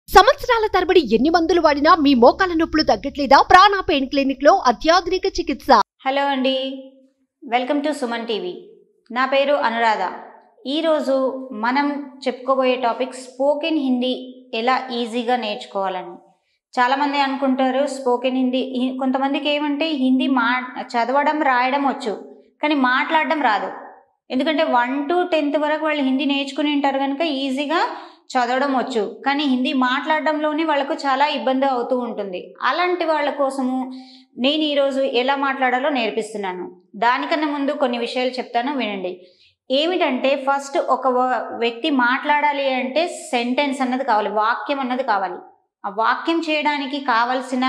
సంవత్సరాల తరబడి ఎన్ని మందులు వాడినా మీ మోకాల నొప్పులు తగ్గట్లేదా ప్రాణ పెయిన్ క్లినిక్ లో అత్యాధునిక చికిత్స హలో అండి వెల్కమ్ టు సుమన్ టీవీ నా పేరు అనురాధ ఈరోజు మనం చెప్పుకోబోయే టాపిక్ స్పోకెన్ హిందీ ఎలా ఈజీగా నేర్చుకోవాలని చాలామంది అనుకుంటారు స్పోకెన్ హిందీ హి- కొంతమందికి ఏమంటే హిందీ మా చదవడం రాయడం వచ్చు కానీ మాట్లాడడం రాదు ఎందుకంటే వన్ టు టెన్త్ వరకు వాళ్ళు హిందీ నేర్చుకుని ఉంటారు కనుక ఈజీగా చదవడం వచ్చు కానీ హిందీ మాట్లాడడంలోనే వాళ్ళకు చాలా ఇబ్బంది అవుతూ ఉంటుంది అలాంటి వాళ్ళ కోసము నేను ఈరోజు ఎలా మాట్లాడాలో నేర్పిస్తున్నాను దానికన్నా ముందు కొన్ని విషయాలు చెప్తాను వినండి ఏమిటంటే ఫస్ట్ ఒక వ- వ్యక్తి మాట్లాడాలి అంటే సెంటెన్స్ అన్నది కావాలి వాక్యం అన్నది కావాలి ఆ వాక్యం చేయడానికి కావలసిన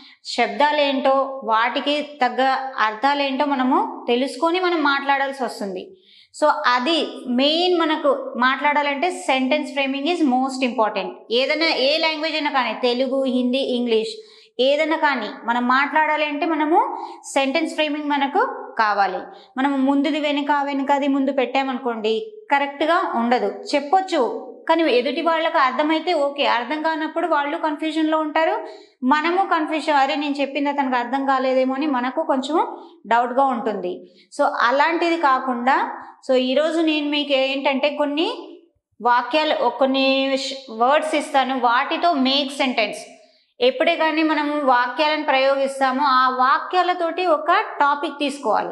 శబ్దాలేంటో వాటికి తగ్గ అర్థాలేంటో మనము తెలుసుకొని మనం మాట్లాడాల్సి వస్తుంది సో అది మెయిన్ మనకు మాట్లాడాలంటే sentence framing is most important ఏదైనా ఏ లాంగ్వేజ్ అయినా కానీ తెలుగు హిందీ ఇంగ్లీష్ ఏదైనా కానీ మనం మాట్లాడాలి అంటే మనము సెంటెన్స్ ఫ్రేమింగ్ మనకు కావాలి మనము ముందుది వెనుక వెనుకది ముందు పెట్టామనుకోండి కరెక్ట్గా ఉండదు చెప్పొచ్చు కానీ ఎదుటి వాళ్ళకి అర్థమైతే ఓకే అర్థం కానప్పుడు వాళ్ళు కన్ఫ్యూజన్లో ఉంటారు మనము కన్ఫ్యూజన్ అరే నేను చెప్పింది అతనికి అర్థం కాలేదేమో అని మనకు కొంచెం డౌట్గా ఉంటుంది సో అలాంటిది కాకుండా సో ఈరోజు నేను మీకు ఏంటంటే కొన్ని వాక్యాలు కొన్ని వర్డ్స్ ఇస్తాను వాటితో మేక్ సెంటెన్స్ ఎప్పుడే కానీ మనము వాక్యాలను ప్రయోగిస్తామో ఆ వాక్యాలతోటి ఒక టాపిక్ తీసుకోవాలి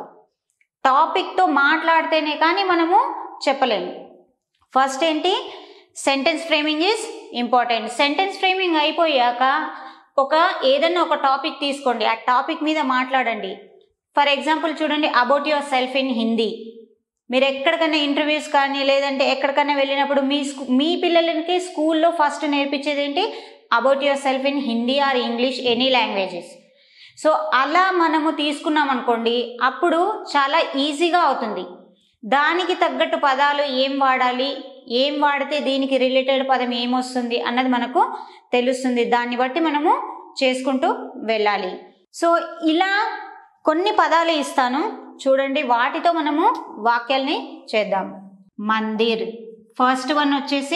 టాపిక్తో మాట్లాడితేనే కానీ మనము చెప్పలేము ఫస్ట్ ఏంటి sentence framing is important sentence framing అయిపోయాక ఒక ఏదన్నా ఒక టాపిక్ తీసుకోండి ఆ టాపిక్ మీద మాట్లాడండి ఫర్ ఎగ్జాంపుల్ చూడండి about yourself in Hindi మీరు ఎక్కడికైనా ఇంటర్వ్యూస్ కానీ లేదంటే ఎక్కడికైనా వెళ్ళినప్పుడు మీ స్కూ మీ పిల్లలకి స్కూల్లో ఫస్ట్ నేర్పించేది ఏంటి about yourself in Hindi or English any languages so అలా మనము తీసుకున్నాం అనుకోండి అప్పుడు చాలా ఈజీగా అవుతుంది దానికి తగ్గట్టు పదాలు ఏం వాడాలి ఏం వాడితే దీనికి రిలేటెడ్ పదం ఏమొస్తుంది అన్నది మనకు తెలుస్తుంది దాన్ని బట్టి మనము చేసుకుంటూ వెళ్ళాలి సో ఇలా కొన్ని పదాలు ఇస్తాను చూడండి వాటితో మనము వాక్యాల్ని చేద్దాం మందిర్ ఫస్ట్ వన్ వచ్చేసి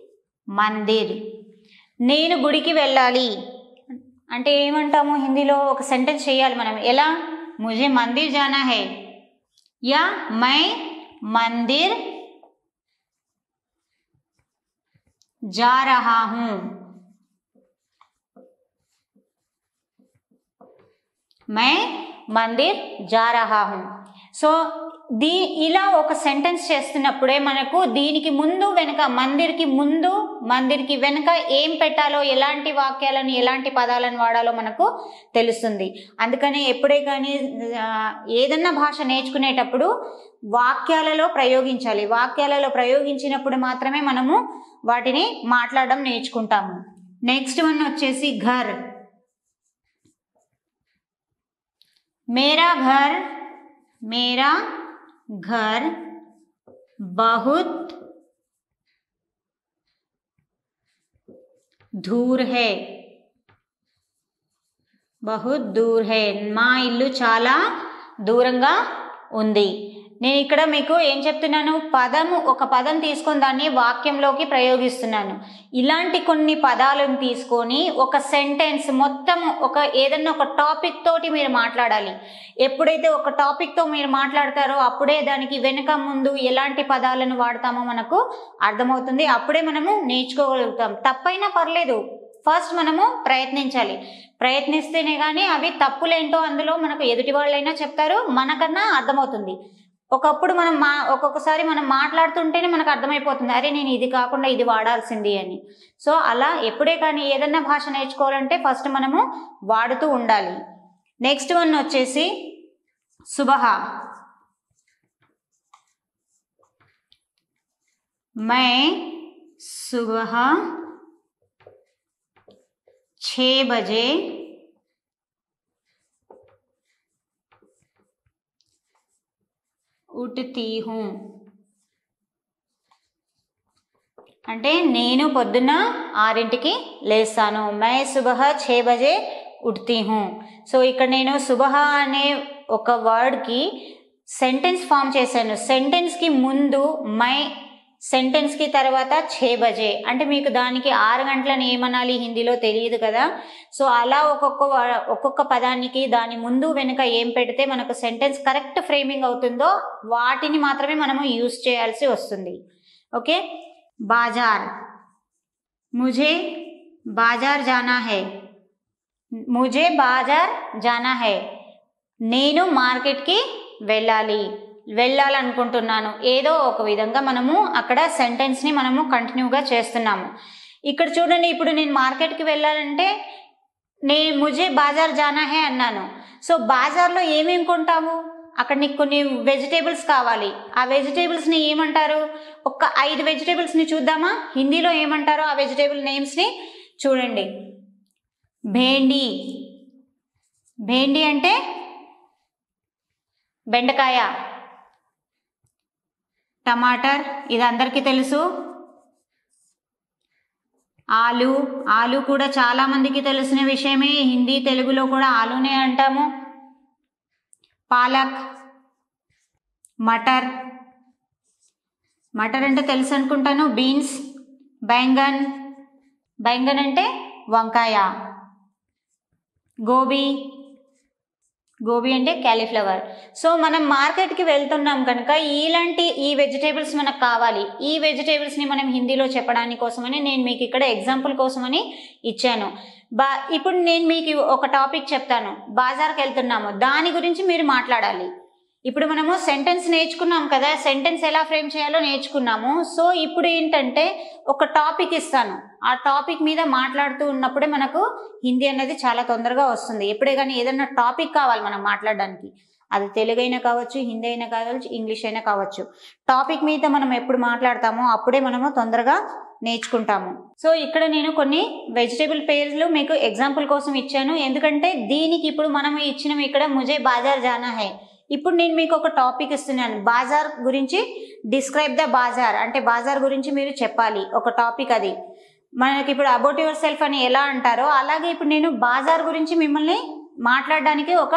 మందిర్ నేను గుడికి వెళ్ళాలి అంటే ఏమంటాము హిందీలో ఒక సెంటెన్స్ చేయాలి మనం ఎలా ముజే మందిర్ జానా హై యా మై మందిర్ जा रहा हूं मैं మందిర్ जा रहा हूं సో దీ ఇలా ఒక సెంటెన్స్ చేస్తున్నప్పుడే మనకు దీనికి ముందు వెనుక మందిర్కి ముందు మందిర్కి వెనుక ఏం పెట్టాలో ఎలాంటి వాక్యాలను ఎలాంటి పదాలను వాడాలో మనకు తెలుస్తుంది అందుకని ఎప్పుడే కానీ ఆ, ఏదన్నా భాష నేర్చుకునేటప్పుడు వాక్యాలలో ప్రయోగించాలి వాక్యాలలో ప్రయోగించినప్పుడు మాత్రమే మనము వాటిని మాట్లాడడం నేర్చుకుంటాము నెక్స్ట్ వన్ వచ్చేసి ఘర్ మేరా ఘర్ మేరా घर बहुत दूर है బహుత్ దూర్ హే మా ఇల్లు చాలా దూరంగా ఉంది నేను ఇక్కడ మీకు ఏం చెప్తున్నాను పదము ఒక పదం తీసుకొని దాన్ని వాక్యంలోకి ప్రయోగిస్తున్నాను ఇలాంటి కొన్ని పదాలను తీసుకొని ఒక సెంటెన్స్ మొత్తం ఒక ఏదన్నా ఒక టాపిక్ తోటి మీరు మాట్లాడాలి ఎప్పుడైతే ఒక టాపిక్తో మీరు మాట్లాడతారో అప్పుడే దానికి వెనుక ముందు ఎలాంటి పదాలను వాడతామో మనకు అర్థమవుతుంది అప్పుడే మనము నేర్చుకోగలుగుతాం తప్పైనా పర్లేదు ఫస్ట్ మనము ప్రయత్నించాలి ప్రయత్నిస్తేనే కానీ అవి తప్పులేంటో అందులో మనకు ఎదుటి వాళ్ళైనా చెప్తారు మనకన్నా అర్థమవుతుంది ఒకప్పుడు మనం మా ఒక్కొక్కసారి మనం మాట్లాడుతుంటేనే మనకు అర్థమైపోతుంది అరే నేను ఇది కాకుండా ఇది వాడాల్సింది అని సో అలా ఎప్పుడే కానీ ఏదన్నా భాష నేర్చుకోవాలంటే ఫస్ట్ మనము వాడుతూ ఉండాలి నెక్స్ట్ వన్ వచ్చేసి సుబహ मैं सुबह छः बजे ఉట్తి హూ అంటే నేను పొద్దున్న ఆరింటికి లేస్తాను మై సుబహ ఛే బజే ఉట్తి హూ సో ఇక్కడ నేను సుబహ అనే ఒక వర్డ్కి సెంటెన్స్ ఫామ్ చేశాను సెంటెన్స్కి ముందు మై సెంటెన్స్కి తర్వాత ఛే బజే అంటే మీకు దానికి ఆరు గంటలని ఏమనాలి హిందీలో తెలియదు కదా సో అలా ఒక్కొక్క వ- ఒక్కొక్క పదానికి దాని ముందు వెనుక ఏం పెడితే మనకు సెంటెన్స్ కరెక్ట్ ఫ్రేమింగ్ అవుతుందో వాటిని మాత్రమే మనము యూస్ చేయాల్సి వస్తుంది ఓకే బాజార్ ముझे బాజార్ జానా హై ముझे బాజార్ జానా హై నేను మార్కెట్కి వెళ్ళాలి వెళ్ళాలనుకుంటున్నాను ఏదో ఒక విధంగా మనము అక్కడ సెంటెన్స్ని మనము కంటిన్యూగా చేస్తున్నాము ఇక్కడ చూడండి ఇప్పుడు నేను మార్కెట్కి వెళ్ళాలంటే నేను ముజే బాజార్ జానా హే అన్నాను సో బాజార్లో ఏమేమి కొంటాము అక్కడ నీకు కొన్ని వెజిటేబుల్స్ కావాలి ఆ వెజిటేబుల్స్ని ఏమంటారు ఒక్క ఐదు వెజిటేబుల్స్ని చూద్దామా హిందీలో ఏమంటారో ఆ వెజిటేబుల్ నేమ్స్ని చూడండి భేండి భేండి అంటే బెండకాయ టమాటర్ ఇది అందరికీ తెలుసు ఆలు ఆలు కూడా చాలా మందికి తెలిసిన విషయమే హిందీ తెలుగులో కూడా ఆలునే అంటాము పాలక్ మటర్ మటర్ అంటే తెలుసు అనుకుంటాను బీన్స్ బెంగన్ బెంగన్ అంటే వంకాయ గోబీ గోబీ అంటే క్యాలీఫ్లవర్ సో మనం మార్కెట్కి వెళ్తున్నాం కనుక ఇలాంటి ఈ వెజిటేబుల్స్ మనకు కావాలి ఈ వెజిటేబుల్స్ని మనం హిందీలో చెప్పడానికి కోసమని నేను మీకు ఇక్కడ ఎగ్జాంపుల్ కోసమని ఇచ్చాను బా ఇప్పుడు నేను మీకు ఒక టాపిక్ చెప్తాను బాజార్కి వెళ్తున్నాము దాని గురించి మీరు మాట్లాడాలి ఇప్పుడు మనము సెంటెన్స్ నేర్చుకున్నాం కదా సెంటెన్స్ ఎలా ఫ్రేమ్ చేయాలో నేర్చుకున్నాము సో ఇప్పుడు ఏంటంటే ఒక టాపిక్ ఇస్తాను ఆ టాపిక్ మీద మాట్లాడుతూ ఉన్నప్పుడే మనకు హిందీ అనేది చాలా తొందరగా వస్తుంది ఎప్పుడే కానీ ఏదైనా టాపిక్ కావాలి మనం మాట్లాడడానికి అది తెలుగు అయినా కావచ్చు హిందీ అయినా కావచ్చు ఇంగ్లీష్ అయినా కావచ్చు టాపిక్ మీద మనం ఎప్పుడు మాట్లాడతామో అప్పుడే మనము తొందరగా నేర్చుకుంటాము సో ఇక్కడ నేను కొన్ని వెజిటేబుల్ పేర్లు మీకు ఎగ్జాంపుల్ కోసం ఇచ్చాను ఎందుకంటే దీనికి ఇప్పుడు మనం ఇచ్చిన ఇక్కడ ముజే బాజార్ జానా హై ఇప్పుడు నేను మీకు ఒక టాపిక్ ఇస్తున్నాను బాజార్ గురించి డిస్క్రైబ్ ద బాజార్ అంటే బాజార్ గురించి మీరు చెప్పాలి ఒక టాపిక్ అది మనకి ఇప్పుడు అబౌట్ యువర్ సెల్ఫ్ అని ఎలా అంటారో అలాగే ఇప్పుడు నేను బాజార్ గురించి మిమ్మల్ని మాట్లాడడానికి ఒక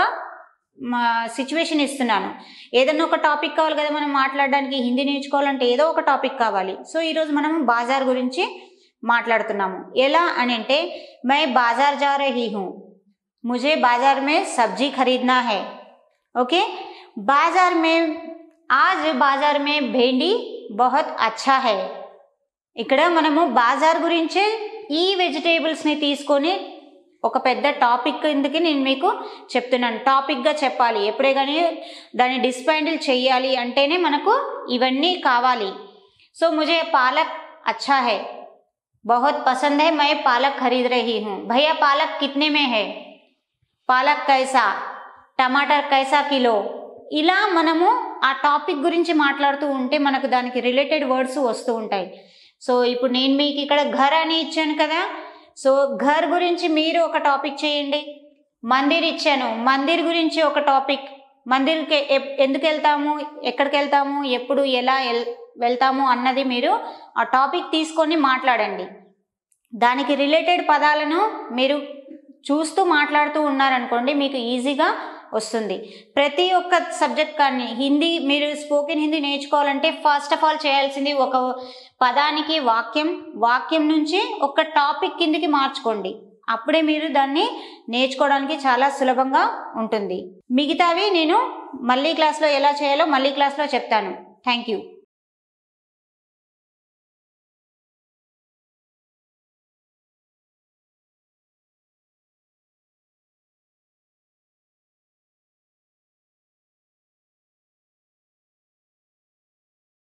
సిచ్యువేషన్ ఇస్తున్నాను ఏదన్నా ఒక టాపిక్ కావాలి కదా మనం మాట్లాడడానికి హిందీ నేర్చుకోవాలంటే ఏదో ఒక టాపిక్ కావాలి సో ఈరోజు మనం బాజార్ గురించి మాట్లాడుతున్నాము ఎలా అని అంటే మై బాజార్ జా రహీ హూ ముझे बाजार में सब्जी खरीदना है ओके बाजार में आज बाजार में भेंडी बहुत अच्छा है ఇక్కడ మనము బాజార్ గురించే ఈ వెజిటేబుల్స్ని తీసుకొని ఒక పెద్ద టాపిక్ కిందకి నేను మీకు చెప్తున్నాను టాపిక్గా చెప్పాలి ఎప్పుడే కానీ దాన్ని డిస్పాండిల్ చెయ్యాలి అంటేనే మనకు ఇవన్నీ కావాలి సో ముझे పాలక్ अच्छा है बहुत पसंद है मैं पालक खरीद रही हूँ भैया पालक कितने में है పాలక్ కైసా టమాటర్ కైసా కిలో ఇలా మనము ఆ టాపిక్ గురించి మాట్లాడుతూ ఉంటే మనకు దానికి రిలేటెడ్ వర్డ్స్ వస్తూ ఉంటాయి సో ఇప్పుడు నేను మీకు ఇక్కడ ఘర్ అని ఇచ్చాను కదా సో ఘర్ గురించి మీరు ఒక టాపిక్ చేయండి మందిర్ ఇచ్చాను మందిర్ గురించి ఒక టాపిక్ మందిర్కి ఎప్- ఎందుకు వెళ్తాము ఎక్కడికి వెళ్తాము ఎప్పుడు ఎలా ఎల్ వెళ్తాము అన్నది మీరు ఆ టాపిక్ తీసుకొని మాట్లాడండి దానికి రిలేటెడ్ పదాలను మీరు చూస్తూ మాట్లాడుతూ ఉన్నారనుకోండి మీకు ఈజీగా వస్తుంది ప్రతి ఒక్క సబ్జెక్ట్ కానీ హిందీ మీరు స్పోకెన్ హిందీ నేర్చుకోవాలంటే ఫస్ట్ ఆఫ్ ఆల్ చేయాల్సింది ఒక పదానికి వాక్యం వాక్యం నుంచి ఒక టాపిక్ కిందికి మార్చుకోండి అప్పుడే మీరు దాన్ని నేర్చుకోవడానికి చాలా సులభంగా ఉంటుంది మిగతావి నేను మళ్ళీ క్లాస్లో ఎలా చేయాలో మళ్ళీ క్లాస్లో చెప్తాను థ్యాంక్ యూ